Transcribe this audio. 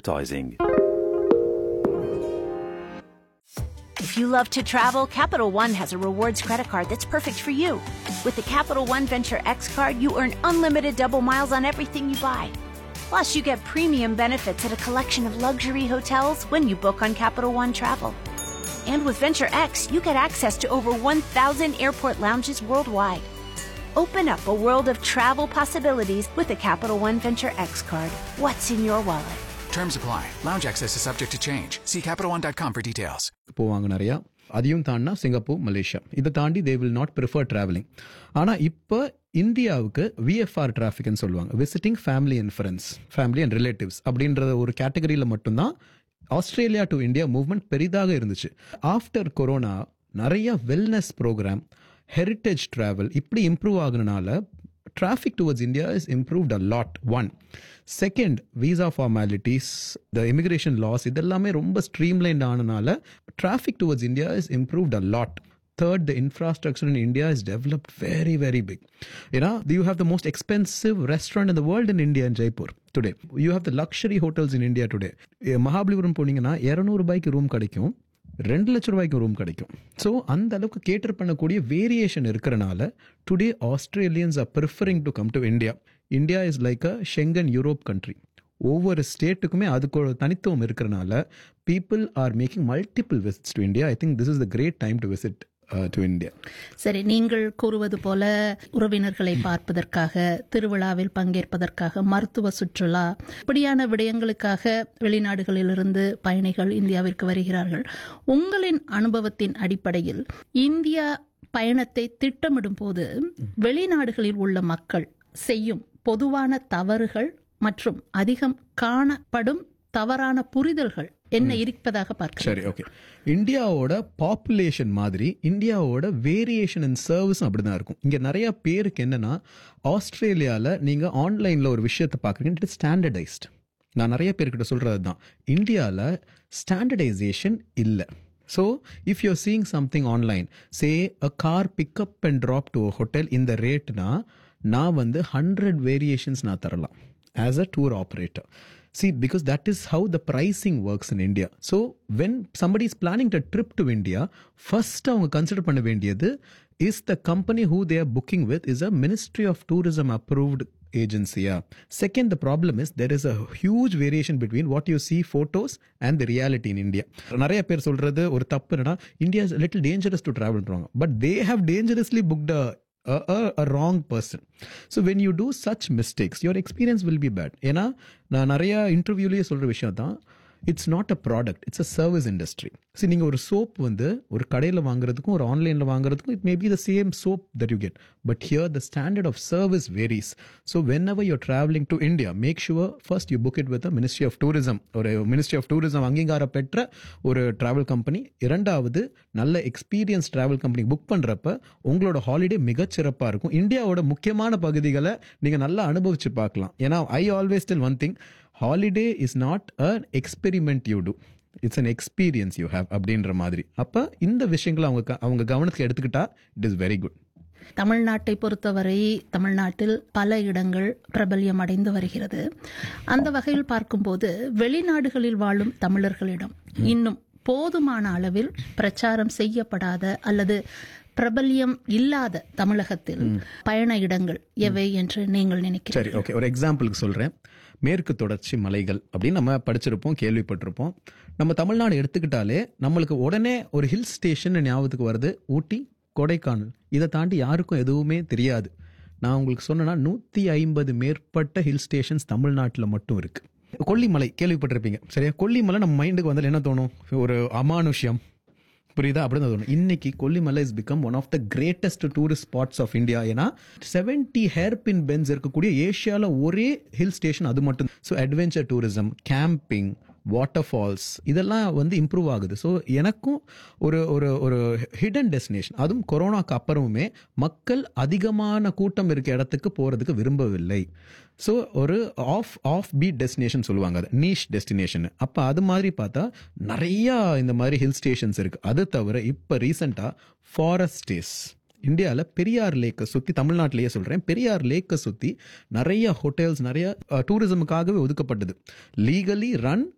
advertising. If you love to travel, Capital One has a rewards credit card that's perfect for you. With the Capital One Venture X card, you earn unlimited double miles on everything you buy. Plus, you get premium benefits at a collection of luxury hotels when you book on Capital One Travel. And with Venture X, you get access to over 1,000 airport lounges worldwide. Open up a world of travel possibilities with the Capital One Venture X card. What's in your wallet? Terms apply. Lounge access is subject to change. See CapitalOne.com for details. போவாங்க நிறையா அதையும் தாண்டினா Singapore Malaysia இதை தாண்டி they will not prefer travelling ஆனால் இப்போ இந்தியாவுக்கு VFR டிராஃபிக்னு சொல்லுவாங்க visiting family and friends family and relatives அப்படின்ற ஒரு கேட்டகரியில் மட்டும்தான் ஆஸ்திரேலியா டு இந்தியா மூவ்மெண்ட் பெரிதாக இருந்துச்சு ஆஃப்டர் கொரோனா நிறைய வெல்னஸ் ப்ரோக்ராம் ஹெரிட்டேஜ் ட்ராவல் இப்படி இம்ப்ரூவ் ஆகுனனால traffic towards India is improved a lot. One. Second, visa formalities, the immigration laws, இதெல்லாமே ரொம்ப streamlined ஆனனால traffic towards India is improved a lot. Third, the infrastructure in India is developed very, very big. You know, you have the most expensive restaurant in the world in India in Jaipur today. You have the luxury hotels in India today. Mahabalipuram போனீங்கன்னா இரநூறு ரூபாய்க்கு room கிடைக்கும் ரெண்டு லட்ச ரூபாய்க்கு room கிடைக்கும் so அந்த அளவுக்கு கேட்டர் பண்ணக்கூடிய வேரியேஷன் இருக்கிறனால today Australians are preferring to come to India India is like a Schengen Europe country ஒவ்வொரு ஸ்டேட்டுக்குமே அதுக்கு ஒரு தனித்துவம் இருக்கிறனால people are making multiple visits to India I think this is the great time to visit to India சரி நீங்கள் கூறுவது போல உறவினர்களை பார்ப்பதற்காக திருவிழாவில் பங்கேற்பதற்காக மருத்துவ சுற்றுலா இப்படியான விடயங்களுக்காக வெளிநாடுகளிலிருந்து பயணிகள் இந்தியாவிற்கு வருகிறார்கள் உங்களின் அனுபவத்தின் அடிப்படையில் இந்தியா பயணத்தை திட்டமிடும் போது வெளிநாடுகளில் உள்ள மக்கள் செய்யும் பொதுவான தவறுகள் மற்றும் அதிகம் காணப்படும் தவறான புரிதல்கள் என்ன இருப்பதாக பார்க்க சரி ஓகே இந்தியாவோட பாப்புலேஷன் மாதிரி இந்தியாவோட வேரியேஷன் அண்ட் சர்வீஸும் அப்படிதான் இருக்கும் இங்க நிறைய பேருக்கு என்னன்னா ஆஸ்திரேலியால நீங்க ஆன்லைன்ல ஒரு விஷயத்தை பாக்குறீங்க இட் ஸ்டாண்டர்டைஸ்ட் நான் நிறைய பேர்கிட்ட சொல்றது தான் இந்தியாவில் ஸ்டாண்டர்டைசேஷன் இல்லை so if you're seeing something online say a car pickup and drop to hotel இந்த ரேட்னா நான் வந்து ஹண்ட்ரட் வேரியேஷன்ஸ் நான் தரலாம் as a tour operator See, because that is how the pricing works in India. So, when somebody is planning a trip to India, first அவங்க consider பண்ண வேண்டியது is the company who they are booking with is a Ministry of Tourism approved agency. Yeah. Second, the problem is there is a huge variation between what you see photos and the reality in India. நிறைய பேர் சொல்றது ஒரு தப்பு என்னன்னா India is little dangerous to travel but they have dangerously booked a, a, a wrong person. So when you do such mistakes, your experience will be bad. ஏன்னா நான் நிறைய இன்டர்வியூலேயே சொல்கிற விஷயம் தான் it's not a product it's a service industry சரி நீங்கள் ஒரு soap வந்து ஒரு கடையில் வாங்குறதுக்கும் ஒரு ஆன்லைனில் வாங்குறதுக்கும் it may be the same soap that you get but here the standard of service varies so whenever you're travelling to India make sure first you book it with ministry of tourism ஒரு ministry of tourism அங்கீகாரம் பெற்ற ஒரு travel company இரண்டாவது நல்ல experience travel company book பண்ணுறப்ப உங்களோட holiday மிகச்சிறப்பாக இருக்கும் இந்தியாவோட முக்கியமான பகுதிகளை நீங்கள் நல்லா அனுபவிச்சு பார்க்கலாம் ஏன்னா I always tell one thing holiday is not a experiment you do it's an experience you have அப்படின்ற மாதிரி அப்போ இந்த விஷயங்களை அவங்க க- அவங்க கவனத்துக்கு எடுத்துக்கிட்டா இட் இஸ் வெரி குட் தமிழ்நாட்டை பொறுத்தவரை தமிழ்நாட்டில் பல இடங்கள் பிரபல்யம் அடைந்து வருகிறது அந்த வகையில் பார்க்கும்போது வெளிநாடுகளில் வாழும் தமிழர்களிடம் இன்னும் போதுமான அளவில் பிரச்சாரம் செய்யப்படாத அல்லது பிரபல்யம் இல்லாத தமிழகத்தில் பயண இடங்கள் எவை என்று நீங்கள் நினைக்கிறீர்கள் சரி ஓகே ஒரு எக்ஸாம்பிளுக்கு சொல்கிறேன் மேற்கு தொடர்ச்சி மலைகள் அப்படின்னு நம்ம படிச்சிருப்போம் கேள்விப்பட்டிருப்போம் நம்ம தமிழ்நாடு எடுத்துக்கிட்டாலே நம்மளுக்கு உடனே ஒரு ஹில் ஸ்டேஷன் ஞாபகத்துக்கு வருது ஊட்டி கொடைக்கானல் இதை தாண்டி யாருக்கும் எதுவுமே தெரியாது நான் உங்களுக்கு சொன்னேன்னா நூற்றி ஐம்பது மேற்பட்ட ஹில் ஸ்டேஷன்ஸ் தமிழ்நாட்டில் மட்டும் இருக்கு கொல்லிமலை கேள்விப்பட்டிருப்பீங்க சரியா கொல்லிமலை நம்ம மைண்டுக்கு வந்தால் என்ன தோணும் ஒரு அமானுஷ்யம் புரியுதா அப்படின்னு தோணும் இன்னைக்கு Kollimalai is become one of the greatest tourist spots of India ஏன்னா செவன்டி ஹேர்பின் பென்ஸ் இருக்கக்கூடிய ஏஷியாவில் ஒரே ஹில் ஸ்டேஷன் அது மட்டும் so adventure tourism camping waterfalls இதெல்லாம் வந்து இம்ப்ரூவ் ஆகுது ஸோ எனக்கும் ஒரு ஒரு ஒரு ஹிடன் டெஸ்டினேஷன் அதுவும் கொரோனாக்கு அப்புறமுமே மக்கள் அதிகமான கூட்டம் இருக்க இடத்துக்கு போகிறதுக்கு விரும்பவில்லை ஸோ ஒரு ஆஃப் ஆஃப் பீட் டெஸ்டினேஷன் சொல்லுவாங்க அது நீஷ் டெஸ்டினேஷன் அப்போ அது மாதிரி பார்த்தா நிறையா இந்த மாதிரி ஹில் ஸ்டேஷன்ஸ் இருக்குது அது தவிர இப்போ ரீசெண்டாக ஃபாரஸ்ட் ஸ்டேஸ் இந்தியாவில் பெரியார் லேக்கை சுற்றி தமிழ்நாட்டிலேயே சொல்கிறேன் பெரியார் லேக்கை சுற்றி நிறைய ஹோட்டல்ஸ் நிறைய டூரிசமுக்காகவே ஒதுக்கப்பட்டது லீகலி ரன்